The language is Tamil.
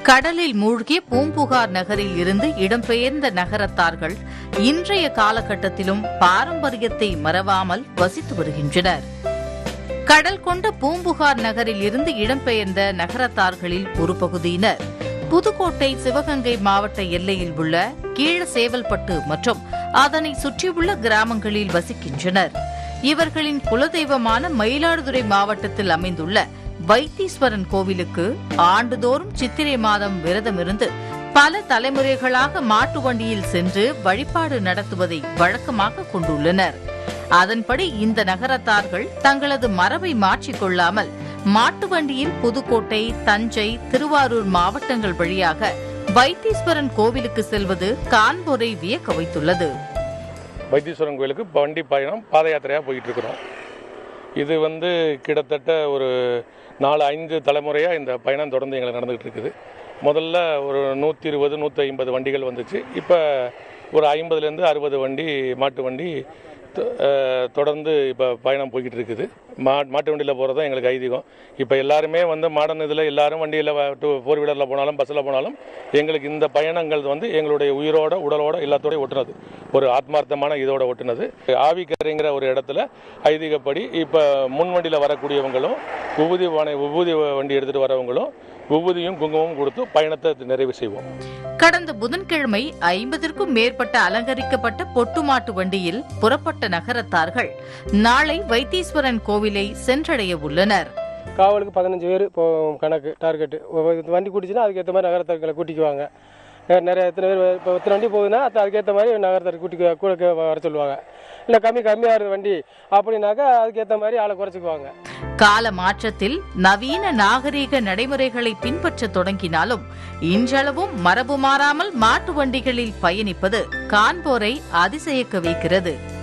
கடலில் மூழ்கிய பூம்புகார் நகரில் இருந்து இடம்பெயர்ந்த நகரத்தார்கள் இன்றைய காலகட்டத்திலும் பாரம்பரியத்தை மறவாமல் வசித்து வருகின்றனர் கடல் கொண்ட பூம்புகார் நகரில் இருந்து இடம்பெயர்ந்த நகரத்தார்களில் ஒரு பகுதியினர் புதுக்கோட்டை சிவகங்கை மாவட்ட எல்லையில் உள்ள கீழசேவல்பட்டு மற்றும் அதனை சுற்றியுள்ள கிராமங்களில் வசிக்கின்றனர் இவர்களின் குலதெய்வமான மயிலாடுதுறை மாவட்டத்தில் அமைந்துள்ள வைத்தீஸ்வரன் கோவிலுக்கு ஆண்டுதோறும் சித்திரை மாதம் விரதமிருந்து பல தலைமுறைகளாக மாட்டு வண்டியில் சென்று வழிபாடு நடத்துவதை வழக்கமாக கொண்டுள்ளனர் அதன்படி இந்த நகரத்தார்கள் தங்களது மரபை மாற்றிக்கொள்ளாமல் மாட்டு வண்டியில் புதுக்கோட்டை தஞ்சை திருவாரூர் மாவட்டங்கள் வழியாக வைத்தீஸ்வரன் கோவிலுக்கு செல்வது காண்போரை வியக்க வைத்துள்ளது வைத்தீஸ்வரன் கோயிலுக்கு வண்டி பயணம் பாத யாத்திரையாக போயிட்டு இருக்கிறோம் இது வந்து கிட்டத்தட்ட ஒரு நாலு ஐந்து தலைமுறையாக இந்த பயணம் தொடர்ந்து எங்களுக்கு நடந்துகிட்டு இருக்குது முதல்ல ஒரு நூற்றி இருபது நூற்றி ஐம்பது வண்டிகள் வந்துச்சு இப்போ ஒரு ஐம்பதுலேருந்து அறுபது வண்டி மாட்டு வண்டி தொ- அஹ், தொடர்ந்து இப்போ பயணம் போய்கிட்டு இருக்குது மா மாட்டு வண்டியில் போகிறது தான் எங்களுக்கு ஐதீகம் இப்போ எல்லாருமே வந்து மாடர்ன் இதில் எல்லாரும் வண்டியில் டூ ஃபோர் வீலரில் போனாலும் பஸ்ஸில் போனாலும் எங்களுக்கு இந்த பயணங்கள் வந்து எங்களுடைய உயிரோட உடலோட எல்லாத்தோடய ஒட்டுனது ஒரு ஆத்மார்த்தமான இதோட ஒட்டுனது ஆவிக்கரைங்கிற ஒரு இடத்துல ஐதீகப்படி இப்போ முன் வண்டியில் வரக்கூடியவங்களும் விபூதி வானை விபூதி வண்டி எடுத்துகிட்டு வரவங்களும் விபூதியும் குங்குமமும் கொடுத்து பயணத்தை நிறைவு செய்வோம் கடந்த புதன்கிழமை ஐம்பதற்கும் மேற்பட்ட அலங்கரிக்கப்பட்ட பொட்டு மாட்டு வண்டியில் புறப்பட்ட நகரத்தார்கள் நாளை வைத்தீஸ்வரன் கோவிலை சென்றடைய உள்ளனர் காவலுக்கு பதினஞ்சு பேர் இப்போ கணக்கு டார்கெட்டு வண்டி கூட்டிச்சுன்னா அதுக்கேற்ற மாதிரி நகரத்தார்களை கூட்டிக்குவாங்க நெ- நிறைய எத்தனை பேர் இப்போ எத்தனை வண்டி போகுதுன்னா அது அதுக்கேற்ற மாதிரி நகரத்தார் கூட்டி கூட கே- வர சொல்லுவாங்க இல்லை கம்மி கம்மியாக இருக்கிற வண்டி அப்படின்னாக்கா அதுக்கேற்ற மாதிரி ஆளை குறைச்சிக்குவாங்க கால மாற்றத்தில் நவீன நாகரீக நடைமுறைகளை பின்பற்ற தொடங்கினாலும் இன்றளவும் மரபு மாறாமல் மாட்டு வண்டிகளில் பயணிப்பது காண்போரை அதிசயிக்க வைக்கிறது